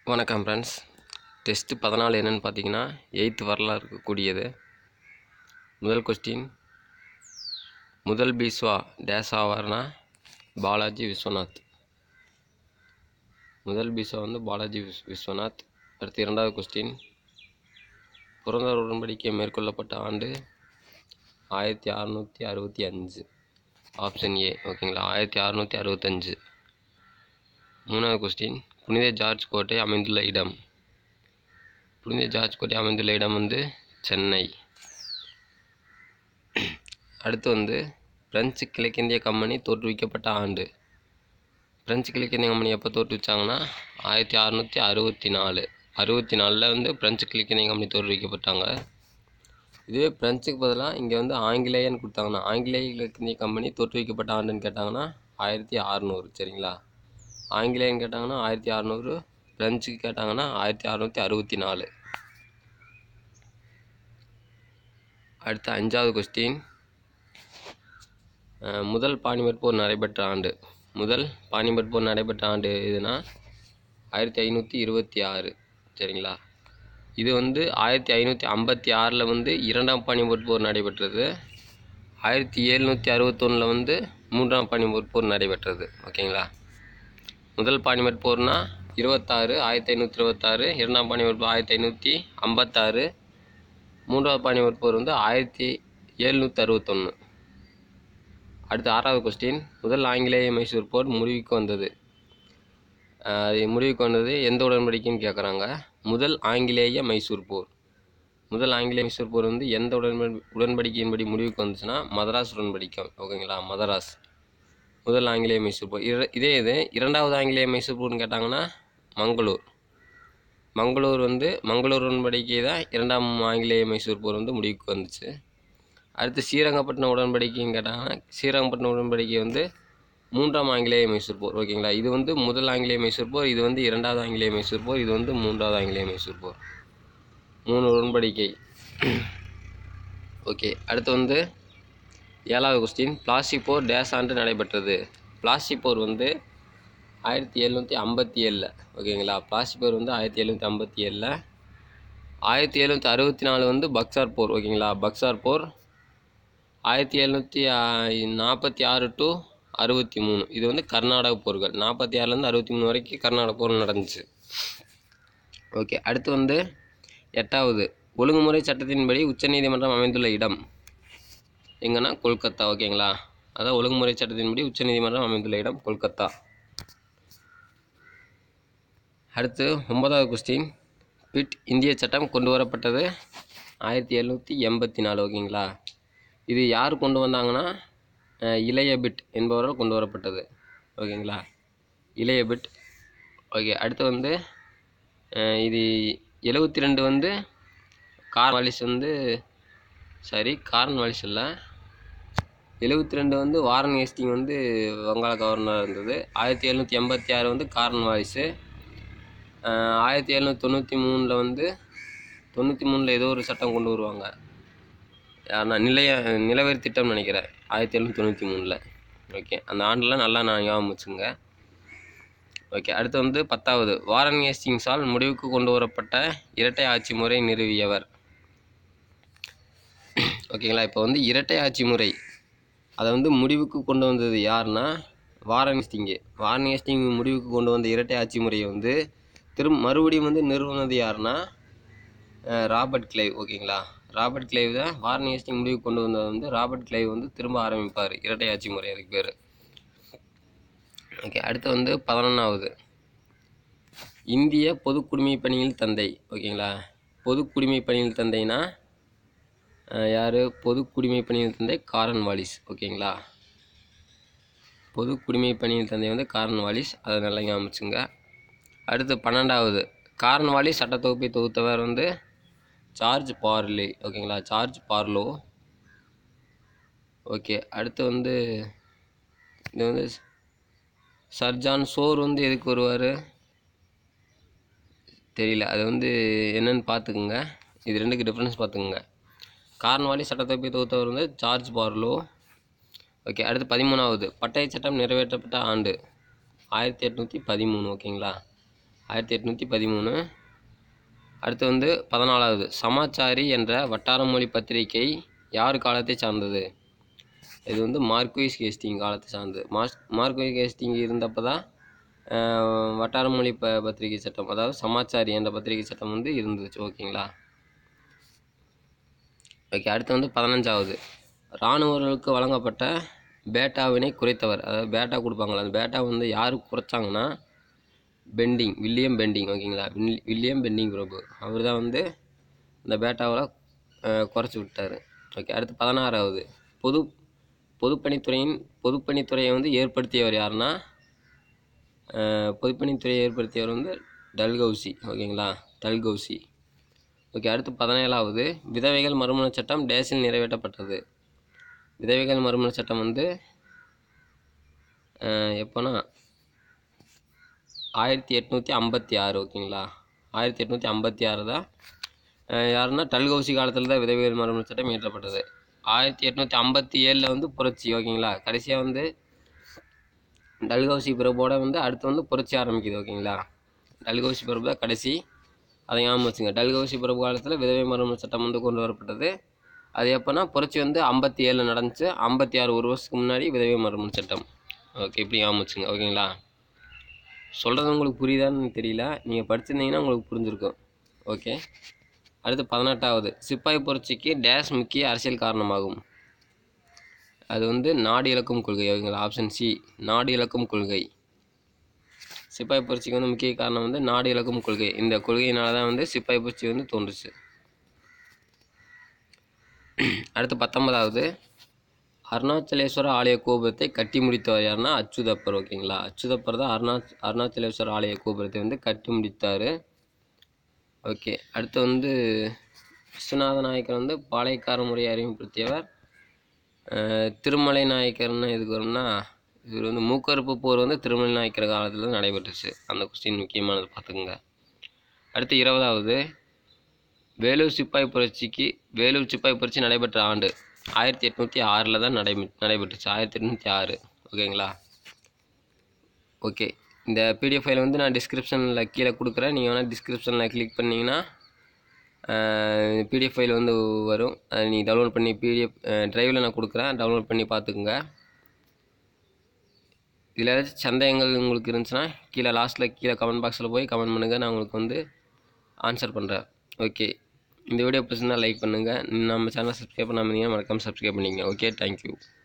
வணக்கம் friends test பதினாலு என்னென்னு பார்த்தீங்கன்னா எயித்து வரலாறு இருக்கக்கூடியது முதல் கொஸ்டின் முதல் பீஸ்வா டேஸ் ஆவார்னா பாலாஜி விஸ்வநாத் முதல் பீஸ்வா வந்து பாலாஜி விஸ் விஸ்வநாத் அடுத்து இரண்டாவது கொஸ்டின் புரந்தர் உடன்படிக்கை மேற்கொள்ளப்பட்ட ஆண்டு ஆயிரத்தி அறநூற்றி அறுபத்தி அஞ்சு ஆப்ஷன் ஏ ஓகேங்களா ஆயிரத்தி அறநூற்றி அறுபத்தஞ்சு மூணாவது கொஸ்டின் புனித ஜார்ஜ் கோட்டை அமைந்துள்ள இடம் புனித ஜார்ஜ் கோட்டை அமைந்துள்ள இடம் வந்து சென்னை அடுத்து வந்து பிரெஞ்சு கிழக்கிந்திய கம்பெனி தோற்றுவிக்கப்பட்ட ஆண்டு பிரெஞ்சு கிழக்கிந்திய கம்பெனி எப்போ தோற்றுவிச்சாங்கன்னா ஆயிரத்தி அறநூற்றி அறுபத்தி நாலு அறுபத்தி நாலில் வந்து பிரெஞ்சு கிழக்கிந்திய கம்பெனி தோற்றுவிக்கப்பட்டாங்க இதுவே பிரெஞ்சுக்கு பதிலாக இங்கே வந்து ஆங்கிலேயன்னு கொடுத்தாங்கன்னா ஆங்கிலேய கிழக்கிந்திய கம்பெனி தோற்றுவிக்கப்பட்ட ஆண்டுன்னு கேட்டாங்கன்னா ஆயிரத்தி அறநூறு சரிங்களா ஆங்கிலேயன் கேட்டாங்கன்னா ஆயிரத்தி அறநூறு பிரெஞ்சுக்கு கேட்டாங்கன்னா ஆயிரத்தி அறநூற்றி அறுபத்தி நாலு அடுத்த அஞ்சாவது கொஸ்டின் முதல் பானிபட் போர் நடைபெற்ற ஆண்டு முதல் பானிபட் போர் நடைபெற்ற ஆண்டு எதுனா ஆயிரத்தி ஐநூற்றி இருபத்தி ஆறு சரிங்களா இது வந்து ஆயிரத்தி ஐநூற்றி ஐம்பத்தி ஆறில் வந்து இரண்டாம் பானிபட் போர் நடைபெற்றது ஆயிரத்தி எழுநூற்றி அறுபத்தொன்னில் வந்து மூன்றாம் பானிபட் போர் நடைபெற்றது ஓகேங்களா முதல் பானிபட் போர்னா இருபத்தாறு ஆயிரத்தி ஐநூற்றி இருபத்தாறு இரண்டாம் பானிபட் போர் ஆயிரத்தி ஐநூற்றி ஐம்பத்தாறு மூன்றாவது பானிபட் போர் வந்து ஆயிரத்தி எழுநூற்றி அறுபத்தொன்று அடுத்து ஆறாவது கொஸ்டின் முதல் ஆங்கிலேய மைசூர் போர் முடிவுக்கு வந்தது அஹ் அது முடிவுக்கு வந்தது எந்த உடன்படிக்கைன்னு கேட்குறாங்க முதல் ஆங்கிலேய மைசூர் போர் முதல் ஆங்கிலேய மைசூர் போர் வந்து எந்த உடன்படி உடன்படிக்கையின்படி முடிவுக்கு வந்துச்சுன்னா மதராஸ் உடன்படிக்கை ஓகேங்களா மதராஸ் முதல் ஆங்கிலேய மைசூர் போர் இர- இதே இது இரண்டாவது ஆங்கிலேய மைசூர் போர்னு கேட்டாங்கன்னா மங்களூர் மங்களூர் வந்து மங்களூர் உடன்படிக்கை தான் இரண்டாம் ஆங்கிலேய மைசூர் போர் வந்து முடிவுக்கு வந்துச்சு அடுத்து ஸ்ரீரங்கப்பட்டினம் உடன்படிக்கைன்னு கேட்டாங்கன்னா ஸ்ரீரங்கப்பட்டினம் உடன்படிக்கை வந்து மூன்றாம் ஆங்கிலேய மைசூர் போர் ஓகேங்களா இது வந்து முதல் ஆங்கிலேய மைசூர் போர் இது வந்து இரண்டாவது ஆங்கிலேய மைசூர் போர் இது வந்து மூன்றாவது ஆங்கிலேய மைசூர் போர் மூணு உடன்படிக்கை ஓகே அடுத்து வந்து ஏழாவது கொஸ்டின் பிளாஸ்டி போர் டேஸ் ஆண்டு நடைபெற்றது பிளாஸ்டி போர் வந்து ஆயிரத்தி எழுநூற்றி ஐம்பத்தி ஏழில் ஓகேங்களா பிளாஸ்டி போர் வந்து ஆயிரத்தி எழுநூற்றி ஐம்பத்தி ஏழில் ஆயிரத்தி எழுநூற்றி அறுபத்தி நாலு வந்து பக்சார் போர் ஓகேங்களா பக்சார் போர் ஆயிரத்தி எழுநூற்றி நாற்பத்தி ஆறு டு அறுபத்தி மூணு இது வந்து கர்நாடக போர்கள் நாற்பத்தி ஆறுலேருந்து அறுபத்தி மூணு வரைக்கும் கர்நாடக போர் நடந்துச்சு ஓகே அடுத்து வந்து எட்டாவது ஒழுங்குமுறை சட்டத்தின்படி உச்சநீதிமன்றம் அமைந்துள்ள இடம் எங்கன்னா கொல்கத்தா ஓகேங்களா அதான் ஒழுங்குமுறை சட்டத்தின்படி உச்சநீதிமன்றம் அமைந்துள்ள இடம் கொல்கத்தா அடுத்து ஒன்பதாவது கொஸ்டின் பிட் இந்திய சட்டம் கொண்டு வரப்பட்டது ஆயிரத்தி எழுநூற்றி எண்பத்தி நாலு ஓகேங்களா இது யார் கொண்டு வந்தாங்கன்னா அஹ், இளைய பிட் என்பவரால் கொண்டு வரப்பட்டது ஓகேங்களா இளைய பிட் ஓகே அடுத்து வந்து அஹ், இது எழுபத்தி ரெண்டு வந்து கார்ன்வாலிஸ் வந்து சாரி கார்ன்வாலிஸ் இல்லை எழுபத்தி ரெண்டு வந்து வாரன் ஹேஸ்டிங் வந்து வங்காள கவர்னராக இருந்தது ஆயிரத்தி எழுநூற்றி எண்பத்தி ஆறு வந்து கார்ன்வாலிஸு ஆஹ் ஆயிரத்தி எழுநூற்றி தொண்ணூற்றி மூணில் வந்து தொண்ணூற்றி மூணில் ஏதோ ஒரு சட்டம் கொண்டு வருவாங்க யாருன்னா நிலைய நிலவரி திட்டம்னு நினைக்கிறேன் ஆயிரத்தி எழுநூற்றி தொண்ணூற்றி மூணில் ஓகே அந்த ஆண்டுலாம் நல்லா நான் ஞாபகம் வச்சுங்க ஓகே அடுத்து வந்து பத்தாவது வாரன் ஹேஸ்டிங்ஸால் முடிவுக்கு கொண்டு வரப்பட்ட இரட்டை ஆட்சி முறை நிறுவியவர் ஓகேங்களா இப்போ வந்து இரட்டை ஆட்சி முறை அதை வந்து முடிவுக்கு கொண்டு வந்தது யாருன்னா வாரன் ஹேஸ்டிங்கு வாரன் ஹேஸ்டிங் முடிவுக்கு கொண்டு வந்த இரட்டை ஆட்சி முறையை வந்து திரும் மறுபடியும் வந்து நிறுவனது யாருன்னா அஹ் ராபர்ட் கிளைவ் ஓகேங்களா ராபர்ட் கிளைவ் தான் வாரன் ஹேஸ்டிங் முடிவுக்கு கொண்டு வந்தது வந்து ராபர்ட் கிளைவ் வந்து திரும்ப ஆரம்பிப்பார் இரட்டை ஆட்சி முறை அதுக்கு பேர் ஓகே அடுத்து வந்து பதினொன்றாவது இந்திய பொது குடிமை பணியில் தந்தை ஓகேங்களா பொது குடிமை பணியில் தந்தைனா யார் பொது குடிமை பணியில் தந்தை காரன் வாலிஸ் ஓகேங்களா பொது குடிமை பணியில் தந்தை வந்து காரன் வாலிஸ் அதை நல்லா ஞாபகம் வச்சுங்க அடுத்து பன்னெண்டாவது காரன் வாலிஸ் சட்டத்தொகுப்பை தொகுத்தவர் வந்து ஜார்ஜ் பார்லே ஓகேங்களா ஜார்ஜ் பார்லோ ஓகே அடுத்து வந்து இது வந்து சர்ஜான் சோர் வந்து எதுக்கு வருவார் தெரியல அது வந்து என்னன்னு பார்த்துக்குங்க இது ரெண்டுக்கு டிஃப்ரென்ஸ் பார்த்துக்குங்க கார்ன்வாலி சட்டத்தொகுப்பை தொகுத்தவர் வந்து ஜார்ஜ் பார்லோ ஓகே அடுத்து பதிமூணாவது பட்டய சட்டம் நிறைவேற்றப்பட்ட ஆண்டு ஆயிரத்தி எட்நூற்றி பதிமூணு ஓகேங்களா ஆயிரத்தி எட்நூற்றி பதிமூணு அடுத்து வந்து பதினாலாவது சமாச்சாரி என்ற வட்டார மொழி பத்திரிகை யார் காலத்தை சார்ந்தது இது வந்து மார்க்வீஸ் கேஸ்டிங் காலத்தை சார்ந்தது மார்க் மார்க்வீஸ் கேஸ்டிங் இருந்தப்போ தான் ஆஹ், வட்டார மொழி ப பத்திரிகை சட்டம் அதாவது சமாச்சாரி என்ற பத்திரிகை சட்டம் வந்து இருந்துச்சு ஓகேங்களா ஓகே அடுத்து வந்து பதினஞ்சாவது இராணுவர்களுக்கு வழங்கப்பட்ட பேட்டாவினை குறைத்தவர் அதாவது பேட்டா கொடுப்பாங்களா அந்த பேட்டா வந்து யார் குறைச்சாங்கன்னா பெண்டிங் வில்லியம் பெண்டிங் ஓகேங்களா வில்- வில்லியம் பெண்டிங் பிரபு அவர் தான் வந்து இந்த பேட்டாவில் குறைச்சி விட்டார் ஓகே அடுத்து பதினாறாவது பொது பொதுப்பணித்துறையின் பொதுப்பணித்துறையை வந்து ஏற்படுத்தியவர் யாருன்னா அஹ், பொதுப்பணித்துறையை ஏற்படுத்தியவர் வந்து டல்கௌசி ஓகேங்களா டல்கௌசி ஓகே அடுத்து பதினேழாவது விதவைகள் மறுமண சட்டம் டேஸில் நிறைவேற்றப்பட்டது விதவைகள் மறுமண சட்டம் வந்து அஹ், எப்போனா ஆயிரத்தி எட்நூற்றி ஐம்பத்தி ஆறு ஓகேங்களா ஆயிரத்தி எட்நூற்றி ஐம்பத்தி ஆறு தான் அஹ், யாருன்னா டல்கௌசி காலத்தில் தான் விதவைகள் மறுமண சட்டம் இயற்றப்பட்டது ஆயிரத்தி எட்நூற்றி ஐம்பத்தி ஏழில் வந்து புரட்சி ஓகேங்களா கடைசியாக வந்து டல்கௌசி பிரபோட வந்து அடுத்து வந்து புரட்சி ஆரம்பிக்குது ஓகேங்களா டல்கௌசி பிரபு தான் கடைசி அதை ஞாபகம் வச்சுங்க டல்கௌசி பிரபு காலத்தில் விதவை மறுமண சட்டம் வந்து கொண்டு வரப்பட்டது அது எப்போனா புரட்சி வந்து ஐம்பத்தி ஏழில் நடந்துச்சு ஐம்பத்தி ஆறு ஒரு வருஷத்துக்கு முன்னாடி விதவை மறுமண சட்டம் ஓகே இப்படி ஞாபகம் வச்சுங்க ஓகேங்களா சொல்கிறது உங்களுக்கு புரியுதான்னு தெரியல நீங்கள் படிச்சிருந்தீங்கன்னா உங்களுக்கு புரிஞ்சிருக்கும் ஓகே அடுத்து பதினெட்டாவது சிப்பாய் புரட்சிக்கு டேஷ் முக்கிய அரசியல் காரணமாகும் அது வந்து நாடு இழக்கும் கொள்கை ஓகேங்களா ஆப்ஷன் சி நாடு இழக்கும் கொள்கை சிப்பாய் புரட்சிக்கு வந்து முக்கிய காரணம் வந்து நாடு இழக்கும் கொள்கை இந்த கொள்கையினால தான் வந்து சிப்பாய் புரட்சி வந்து தோன்றுச்சு அடுத்து பத்தொன்பதாவது அருணாச்சலேஸ்வர ஆலய கோபுரத்தை கட்டி முடித்தவர் யாருன்னா அச்சுதப்பர் ஓகேங்களா அச்சுதப்பர் தான் அருணா அருணாச்சலேஸ்வர ஆலய கோபுரத்தை வந்து கட்டி முடித்தார் ஓகே அடுத்து வந்து விஸ்வநாத நாயக்கர் வந்து பாளையக்கார முறையை அறிமுகப்படுத்தியவர் அஹ், திருமலை நாயக்கர்னா எதுக்கு வரும்னா இவர் வந்து மூக்கறுப்பு போர் வந்து திருமலை நாயக்கர் காலத்தில் தான் நடைபெற்றுச்சு அந்த கொஸ்டின் முக்கியமானது பார்த்துக்குங்க அடுத்து இருபதாவது வேலூர் சிப்பாய் புரட்சிக்கு வேலூர் சிப்பாய் புரட்சி நடைபெற்ற ஆண்டு ஆயிரத்தி எட்நூற்றி ஆறில் தான் நடை நடைபெற்றுச்சு ஆயிரத்தி எட்நூற்றி ஆறு ஓகேங்களா ஓகே இந்த பிடிஎஃப் ஃபைல் வந்து நான் டிஸ்கிரிப்ஷனில் கீழே கொடுக்குறேன் நீங்கள் வேணால் டிஸ்கிரிப்ஷனில் கிளிக் பண்ணிங்கன்னா பிடிஎஃப் ஃபைல் வந்து வரும் அதை நீங்கள் டவுன்லோட் பண்ணி பிடிஎஃப் ட்ரைவில் நான் கொடுக்குறேன் டவுன்லோட் பண்ணி பார்த்துக்குங்க இதில் ஏதாச்சும் சந்தேகங்கள் உங்களுக்கு இருந்துச்சுன்னா கீழே லாஸ்ட்டில் கீழே கமெண்ட் பாக்ஸில் போய் கமெண்ட் பண்ணுங்கள் நான் உங்களுக்கு வந்து ஆன்சர் பண்ணுறேன் ஓகே இந்த வீடியோ பிடிச்சிருந்தா லைக் பண்ணுங்கள் நம்ம சேனல் சப்ஸ்கிரைப் பண்ணாமல் இருந்தீங்கன்னா மறக்காமல் சப்ஸ்கிரைப் பண்ணிக்கங்க ஓகே தேங்க்யூ